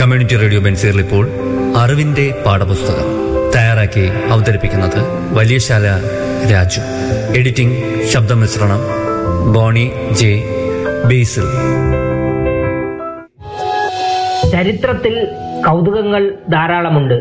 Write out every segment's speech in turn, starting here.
community radio ബെൻസീറിൽ ഇപ്പോൾ അറിവിന്റെ പാഠപുസ്തകം തയ്യാറാക്കി അവതരിപ്പിക്കുന്നത് വലിയശാല രാജു എഡിറ്റിംഗ് ശബ്ദമിശ്രണം ബോണി ജെ ബേസിൽ ചരിത്രത്തിൽ കൗതുകങ്ങൾ ധാരാളമുണ്ട്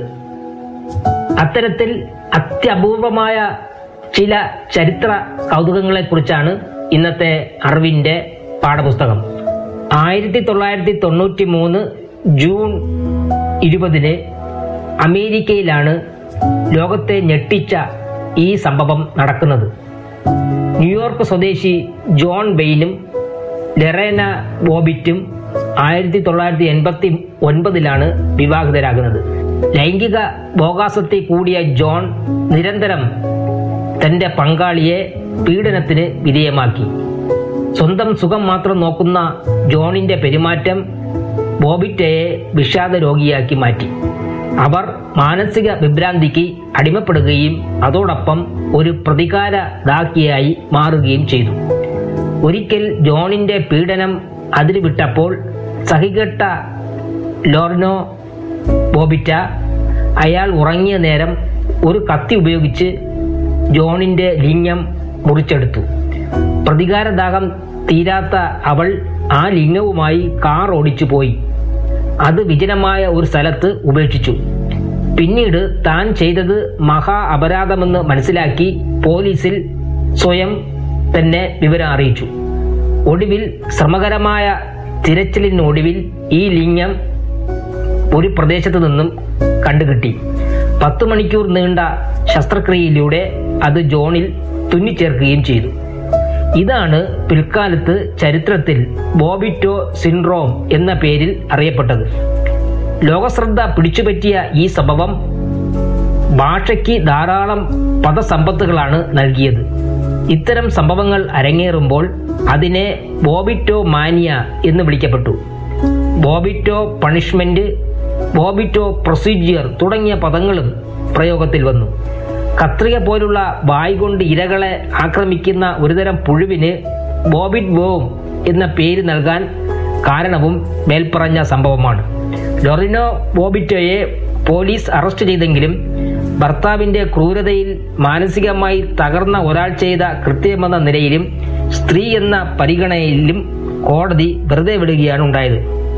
അത്തരത്തിൽ അത്യപൂർവമായ ചില ചരിത്ര കൗതുകങ്ങളെക്കുറിച്ചാണ് ഇന്നത്തെ അറിവിന്റെ പാഠപുസ്തകം ആയിരത്തി തൊള്ളായിരത്തി തൊണ്ണൂറ്റി മൂന്ന് ജൂൺ ഇരുപതിന് അമേരിക്കയിലാണ് ലോകത്തെ ഞെട്ടിച്ച ഈ സംഭവം നടക്കുന്നത് ന്യൂയോർക്ക് സ്വദേശി ജോൺ ബെയിനും ലെറേന ബോബിറ്റും ആയിരത്തി തൊള്ളായിരത്തി എൺപത്തി ഒൻപതിലാണ് വിവാഹിതരാകുന്നത് ലൈംഗിക ഭോഗാസക്തി കൂടിയ ജോൺ നിരന്തരം തന്റെ പങ്കാളിയെ പീഡനത്തിന് വിധേയമാക്കി സ്വന്തം സുഖം മാത്രം നോക്കുന്ന ജോണിന്റെ പെരുമാറ്റം ബോബിറ്റയെ വിഷാദ രോഗിയാക്കി മാറ്റി അവർ മാനസിക വിഭ്രാന്തിക്ക് അടിമപ്പെടുകയും അതോടൊപ്പം ഒരു പ്രതികാര ദാക്കിയായി മാറുകയും ചെയ്തു ഒരിക്കൽ ജോണിന്റെ പീഡനം അതിര് വിട്ടപ്പോൾ സഹികെട്ട ലോർനോ ബോബിറ്റ അയാൾ ഉറങ്ങിയ നേരം ഒരു കത്തി ഉപയോഗിച്ച് ജോണിന്റെ ലിംഗം മുറിച്ചെടുത്തു പ്രതികാരദാഹം തീരാത്ത അവൾ ആ ലിംഗവുമായി കാർ ഓടിച്ചു പോയി അത് വിജനമായ ഒരു സ്ഥലത്ത് ഉപേക്ഷിച്ചു പിന്നീട് താൻ ചെയ്തത് മഹാ അപരാധമെന്ന് മനസ്സിലാക്കി പോലീസിൽ സ്വയം തന്നെ വിവരം അറിയിച്ചു ഒടുവിൽ ശ്രമകരമായ തിരച്ചിലിനൊടുവിൽ ഈ ലിംഗം ഒരു പ്രദേശത്തു നിന്നും കണ്ടുകിട്ടി പത്തു മണിക്കൂർ നീണ്ട ശസ്ത്രക്രിയയിലൂടെ അത് ജോണിൽ തുന്നിച്ചേർക്കുകയും ചെയ്തു ഇതാണ് പിൽക്കാലത്ത് ചരിത്രത്തിൽ ബോബിറ്റോ സിൻഡ്രോം എന്ന പേരിൽ അറിയപ്പെട്ടത് ലോകശ്രദ്ധ പിടിച്ചുപറ്റിയ ഈ സംഭവം ഭാഷയ്ക്ക് ധാരാളം പദസമ്പത്തുകളാണ് നൽകിയത് ഇത്തരം സംഭവങ്ങൾ അരങ്ങേറുമ്പോൾ അതിനെ ബോബിറ്റോ മാനിയ എന്ന് വിളിക്കപ്പെട്ടു ബോബിറ്റോ പണിഷ്മെന്റ് ബോബിറ്റോ പ്രൊസീജിയർ തുടങ്ങിയ പദങ്ങളും പ്രയോഗത്തിൽ വന്നു കത്രിക പോലുള്ള വായ് കൊണ്ട് ഇരകളെ ആക്രമിക്കുന്ന ഒരുതരം പുഴുവിന് ബോബിറ്റ് ബോം എന്ന പേര് നൽകാൻ കാരണവും മേൽപ്പറഞ്ഞ സംഭവമാണ് ലൊറിനോ ബോബിറ്റോയെ പോലീസ് അറസ്റ്റ് ചെയ്തെങ്കിലും ഭർത്താവിന്റെ ക്രൂരതയിൽ മാനസികമായി തകർന്ന ഒരാൾ ചെയ്ത കൃത്യമെന്ന നിലയിലും സ്ത്രീ എന്ന പരിഗണനയിലും കോടതി വെറുതെ വിടുകയാണ് ഉണ്ടായത്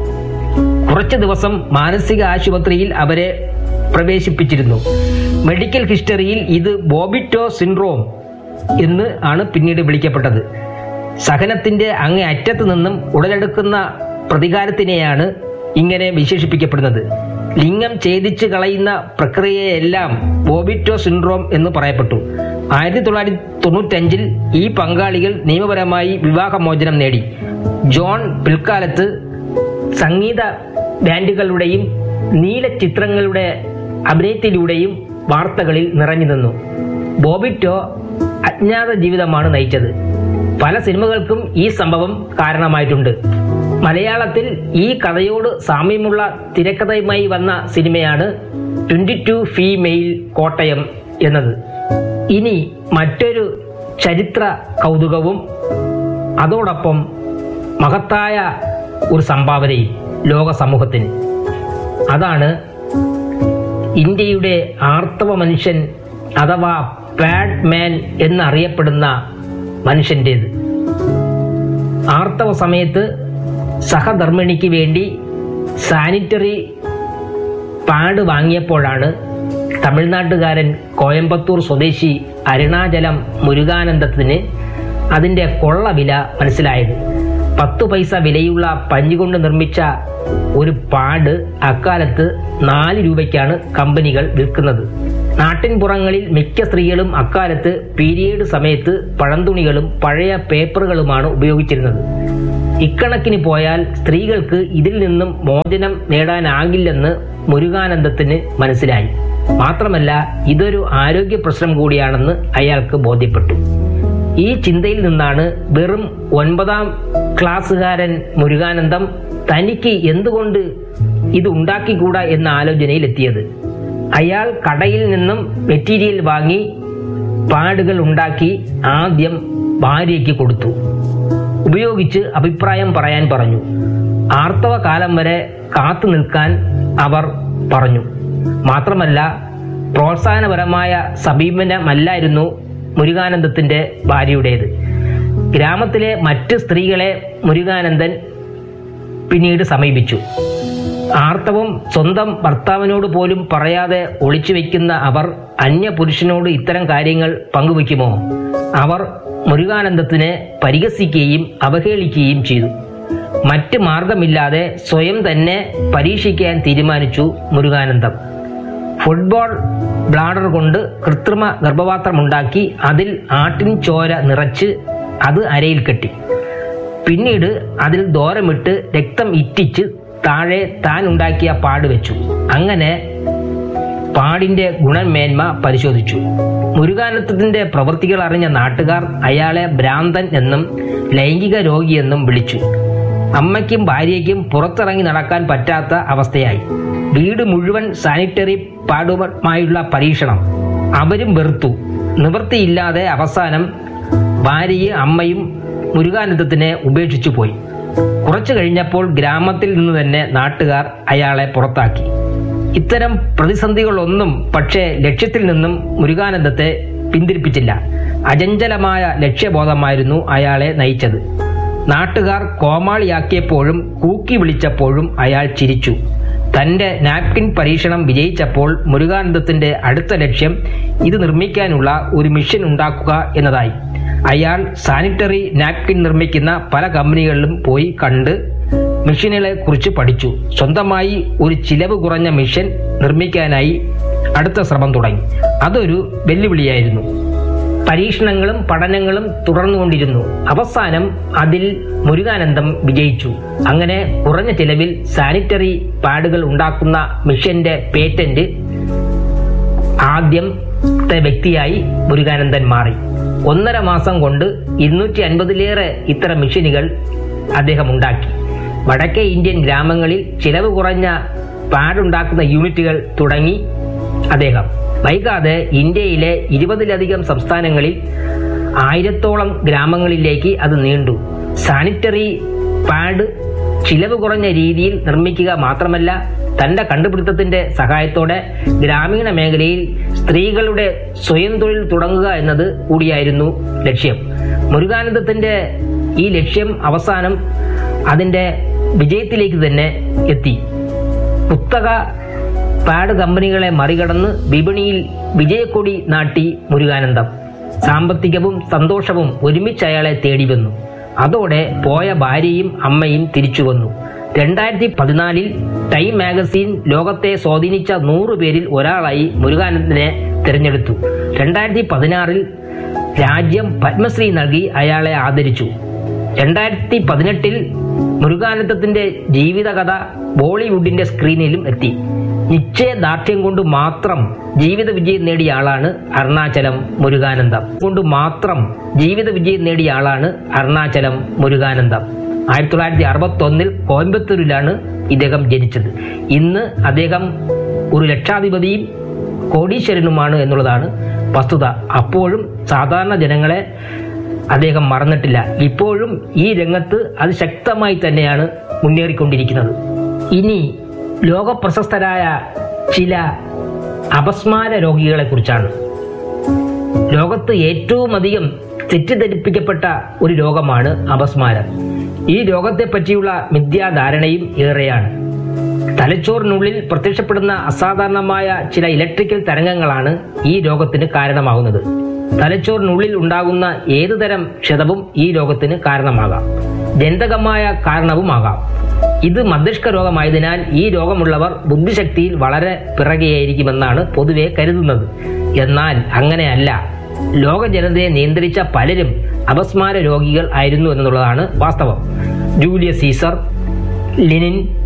കുറച്ചു ദിവസം മാനസിക ആശുപത്രിയിൽ അവരെ പ്രവേശിപ്പിച്ചിരുന്നു മെഡിക്കൽ ഹിസ്റ്ററിയിൽ ഇത് ബോബിറ്റോ സിൻഡ്രോം എന്ന് ആണ് പിന്നീട് വിളിക്കപ്പെട്ടത് സഹനത്തിന്റെ അങ്ങേ അറ്റത്ത് നിന്നും ഉടലെടുക്കുന്ന പ്രതികാരത്തിനെയാണ് ഇങ്ങനെ വിശേഷിപ്പിക്കപ്പെടുന്നത് ലിംഗം ഛേദിച്ച് കളയുന്ന പ്രക്രിയയെല്ലാം ബോബിറ്റോ സിൻഡ്രോം എന്ന് പറയപ്പെട്ടു ആയിരത്തി തൊള്ളായിരത്തി തൊണ്ണൂറ്റഞ്ചിൽ ഈ പങ്കാളികൾ നിയമപരമായി വിവാഹമോചനം നേടി ജോൺ പിൽക്കാലത്ത് സംഗീത ബാൻഡുകളുടെയും നീല ചിത്രങ്ങളുടെ അഭിനയത്തിലൂടെയും വാർത്തകളിൽ നിറഞ്ഞു നിന്നു ബോബിറ്റോ അജ്ഞാത ജീവിതമാണ് നയിച്ചത് പല സിനിമകൾക്കും ഈ സംഭവം കാരണമായിട്ടുണ്ട് മലയാളത്തിൽ ഈ കഥയോട് സാമ്യമുള്ള തിരക്കഥയുമായി വന്ന സിനിമയാണ് ട്വന്റി ടു ഫീമെയിൽ കോട്ടയം എന്നത് ഇനി മറ്റൊരു ചരിത്ര കൗതുകവും അതോടൊപ്പം മഹത്തായ ഒരു സംഭാവനയും ലോക സമൂഹത്തിന് അതാണ് ഇന്ത്യയുടെ ആർത്തവ മനുഷ്യൻ അഥവാ പാഡ് മാൻ എന്നറിയപ്പെടുന്ന മനുഷ്യൻ്റേത് ആർത്തവ സമയത്ത് സഹധർമ്മിണിക്ക് വേണ്ടി സാനിറ്ററി പാഡ് വാങ്ങിയപ്പോഴാണ് തമിഴ്നാട്ടുകാരൻ കോയമ്പത്തൂർ സ്വദേശി അരുണാചലം മുരുകാനന്ദത്തിന് അതിൻ്റെ കൊള്ള വില മനസ്സിലായത് പത്തു പൈസ വിലയുള്ള പഞ്ഞുകൊണ്ട് നിർമ്മിച്ച ഒരു പാഡ് അക്കാലത്ത് നാല് രൂപയ്ക്കാണ് കമ്പനികൾ വിൽക്കുന്നത് നാട്ടിൻപുറങ്ങളിൽ മിക്ക സ്ത്രീകളും അക്കാലത്ത് പീരിയഡ് സമയത്ത് പഴന്തുണികളും പഴയ പേപ്പറുകളുമാണ് ഉപയോഗിച്ചിരുന്നത് ഇക്കണക്കിന് പോയാൽ സ്ത്രീകൾക്ക് ഇതിൽ നിന്നും മോചനം നേടാനാകില്ലെന്ന് മുരുകാനന്ദത്തിന് മനസ്സിലായി മാത്രമല്ല ഇതൊരു ആരോഗ്യ പ്രശ്നം കൂടിയാണെന്ന് അയാൾക്ക് ബോധ്യപ്പെട്ടു ഈ ചിന്തയിൽ നിന്നാണ് വെറും ഒൻപതാം ക്ലാസ്സുകാരൻ മുരുകാനന്ദം തനിക്ക് എന്തുകൊണ്ട് ഇത് ഉണ്ടാക്കിക്കൂടാ എന്ന ആലോചനയിൽ എത്തിയത് അയാൾ കടയിൽ നിന്നും മെറ്റീരിയൽ വാങ്ങി പാടുകൾ ഉണ്ടാക്കി ആദ്യം ഭാര്യയ്ക്ക് കൊടുത്തു ഉപയോഗിച്ച് അഭിപ്രായം പറയാൻ പറഞ്ഞു ആർത്തവ കാലം വരെ കാത്തു നിൽക്കാൻ അവർ പറഞ്ഞു മാത്രമല്ല പ്രോത്സാഹനപരമായ സമീപനമല്ലായിരുന്നു മുരുകാനന്ദത്തിന്റെ ഭാര്യയുടേത് ഗ്രാമത്തിലെ മറ്റ് സ്ത്രീകളെ മുരുകാനന്ദൻ പിന്നീട് സമീപിച്ചു ആർത്തവം സ്വന്തം ഭർത്താവിനോട് പോലും പറയാതെ ഒളിച്ചു വെക്കുന്ന അവർ അന്യ പുരുഷനോട് ഇത്തരം കാര്യങ്ങൾ പങ്കുവെക്കുമോ അവർ മുരുകാനന്ദത്തിനെ പരിഹസിക്കുകയും അവഹേളിക്കുകയും ചെയ്തു മറ്റ് മാർഗമില്ലാതെ സ്വയം തന്നെ പരീക്ഷിക്കാൻ തീരുമാനിച്ചു മുരുകാനന്ദം ഫുട്ബോൾ ബ്ലാഡർ കൊണ്ട് കൃത്രിമ ഗർഭപാത്രമുണ്ടാക്കി അതിൽ ആട്ടിൻ ചോര നിറച്ച് അത് അരയിൽ കെട്ടി പിന്നീട് അതിൽ ദോരമിട്ട് രക്തം ഇറ്റിച്ച് താഴെ താൻ ഉണ്ടാക്കിയ പാട് വെച്ചു അങ്ങനെ പാടിന്റെ ഗുണമേന്മ പരിശോധിച്ചു മുരുകാനന്ദത്തിന്റെ പ്രവൃത്തികൾ അറിഞ്ഞ നാട്ടുകാർ അയാളെ ഭ്രാന്തൻ എന്നും ലൈംഗിക രോഗിയെന്നും വിളിച്ചു അമ്മയ്ക്കും ഭാര്യയ്ക്കും പുറത്തിറങ്ങി നടക്കാൻ പറ്റാത്ത അവസ്ഥയായി വീട് മുഴുവൻ സാനിറ്ററി പാടുമായുള്ള പരീക്ഷണം അവരും വെറുത്തു നിവൃത്തിയില്ലാതെ അവസാനം ഭാര്യയും അമ്മയും മുരുകാനന്ദത്തിനെ ഉപേക്ഷിച്ചു പോയി കുറച്ചു കഴിഞ്ഞപ്പോൾ ഗ്രാമത്തിൽ നിന്ന് തന്നെ നാട്ടുകാർ അയാളെ പുറത്താക്കി ഇത്തരം പ്രതിസന്ധികളൊന്നും പക്ഷേ ലക്ഷ്യത്തിൽ നിന്നും മുരുകാനന്ദത്തെ പിന്തിരിപ്പിച്ചില്ല അചഞ്ചലമായ ലക്ഷ്യബോധമായിരുന്നു അയാളെ നയിച്ചത് നാട്ടുകാർ കോമാളിയാക്കിയപ്പോഴും കൂക്കി വിളിച്ചപ്പോഴും അയാൾ ചിരിച്ചു തന്റെ നാപ്കിൻ പരീക്ഷണം വിജയിച്ചപ്പോൾ മുരുകാനന്ദത്തിന്റെ അടുത്ത ലക്ഷ്യം ഇത് നിർമ്മിക്കാനുള്ള ഒരു മിഷൻ ഉണ്ടാക്കുക എന്നതായി അയാൾ സാനിറ്ററി നാപ്കിൻ നിർമ്മിക്കുന്ന പല കമ്പനികളിലും പോയി കണ്ട് മെഷീനുകളെ കുറിച്ച് പഠിച്ചു സ്വന്തമായി ഒരു ചിലവ് കുറഞ്ഞ മിഷൻ നിർമ്മിക്കാനായി അടുത്ത ശ്രമം തുടങ്ങി അതൊരു വെല്ലുവിളിയായിരുന്നു പരീക്ഷണങ്ങളും പഠനങ്ങളും തുടർന്നുകൊണ്ടിരുന്നു അവസാനം അതിൽ മുരുകാനന്ദം വിജയിച്ചു അങ്ങനെ കുറഞ്ഞ ചിലവിൽ സാനിറ്ററി പാഡുകൾ ഉണ്ടാക്കുന്ന മിഷന്റെ പേറ്റന്റ് ആദ്യത്തെ വ്യക്തിയായി മുരുകാനന്ദൻ മാറി ഒന്നര മാസം കൊണ്ട് ഇരുന്നൂറ്റി അൻപതിലേറെ ഇത്തരം മെഷീനുകൾ അദ്ദേഹം ഉണ്ടാക്കി വടക്കേ ഇന്ത്യൻ ഗ്രാമങ്ങളിൽ ചിലവ് കുറഞ്ഞ പാഡുണ്ടാക്കുന്ന യൂണിറ്റുകൾ തുടങ്ങി അദ്ദേഹം വൈകാതെ ഇന്ത്യയിലെ ഇരുപതിലധികം സംസ്ഥാനങ്ങളിൽ ആയിരത്തോളം ഗ്രാമങ്ങളിലേക്ക് അത് നീണ്ടു സാനിറ്ററി പാഡ് ചിലവ് കുറഞ്ഞ രീതിയിൽ നിർമ്മിക്കുക മാത്രമല്ല തന്റെ കണ്ടുപിടുത്തത്തിന്റെ സഹായത്തോടെ ഗ്രാമീണ മേഖലയിൽ സ്ത്രീകളുടെ സ്വയം തൊഴിൽ തുടങ്ങുക എന്നത് കൂടിയായിരുന്നു ലക്ഷ്യം മുരുകാനന്ദത്തിന്റെ ഈ ലക്ഷ്യം അവസാനം അതിന്റെ വിജയത്തിലേക്ക് തന്നെ എത്തി പുസ്തക പാഡ് കമ്പനികളെ മറികടന്ന് വിപണിയിൽ വിജയക്കൊടി നാട്ടി മുരുകാനന്ദം സാമ്പത്തികവും സന്തോഷവും ഒരുമിച്ച് അയാളെ തേടി വന്നു അതോടെ പോയ ഭാര്യയും അമ്മയും തിരിച്ചു വന്നു രണ്ടായിരത്തി പതിനാലിൽ ടൈം മാഗസീൻ ലോകത്തെ സ്വാധീനിച്ച നൂറ് പേരിൽ ഒരാളായി മുരുകാനന്ദനെ തിരഞ്ഞെടുത്തു രണ്ടായിരത്തി പതിനാറിൽ രാജ്യം പത്മശ്രീ നൽകി അയാളെ ആദരിച്ചു രണ്ടായിരത്തി പതിനെട്ടിൽ മുരുകാനന്ദത്തിന്റെ ജീവിതകഥ ബോളിവുഡിന്റെ സ്ക്രീനിലും എത്തി നിശ്ചയദാർഢ്യം കൊണ്ട് മാത്രം ജീവിത വിജയം നേടിയ ആളാണ് അരുണാചലം മുരുകാനന്ദം കൊണ്ട് മാത്രം ജീവിത വിജയം നേടിയ ആളാണ് അരുണാചലം മുരുകാനന്ദം ആയിരത്തി തൊള്ളായിരത്തി അറുപത്തി ഒന്നിൽ കോയമ്പത്തൂരിലാണ് ഇദ്ദേഹം ജനിച്ചത് ഇന്ന് അദ്ദേഹം ഒരു ലക്ഷാധിപതിയും കോടീശ്വരനുമാണ് എന്നുള്ളതാണ് വസ്തുത അപ്പോഴും സാധാരണ ജനങ്ങളെ അദ്ദേഹം മറന്നിട്ടില്ല ഇപ്പോഴും ഈ രംഗത്ത് അത് ശക്തമായി തന്നെയാണ് മുന്നേറിക്കൊണ്ടിരിക്കുന്നത് ഇനി ലോകപ്രശസ്തരായ ചില അപസ്മാര രോഗികളെ കുറിച്ചാണ് ലോകത്ത് ഏറ്റവും അധികം തെറ്റിദ്ധരിപ്പിക്കപ്പെട്ട ഒരു രോഗമാണ് അപസ്മാരം ഈ രോഗത്തെ പറ്റിയുള്ള മിഥ്യാധാരണയും ഏറെയാണ് തലച്ചോറിനുള്ളിൽ പ്രത്യക്ഷപ്പെടുന്ന അസാധാരണമായ ചില ഇലക്ട്രിക്കൽ തരംഗങ്ങളാണ് ഈ രോഗത്തിന് കാരണമാകുന്നത് തലച്ചോറിനുള്ളിൽ ഉണ്ടാകുന്ന ഏതുതരം ക്ഷതവും ഈ രോഗത്തിന് കാരണമാകാം ജനിതകമായ കാരണവുമാകാം ഇത് മസ്തിഷ്ക രോഗമായതിനാൽ ഈ രോഗമുള്ളവർ ബുദ്ധിശക്തിയിൽ വളരെ പിറകെയായിരിക്കുമെന്നാണ് പൊതുവെ കരുതുന്നത് എന്നാൽ അങ്ങനെയല്ല ലോക ജനതയെ നിയന്ത്രിച്ച പലരും അപസ്മാര രോഗികൾ ആയിരുന്നു എന്നുള്ളതാണ് വാസ്തവം ജൂലിയസ് സീസർ ലെനിൻ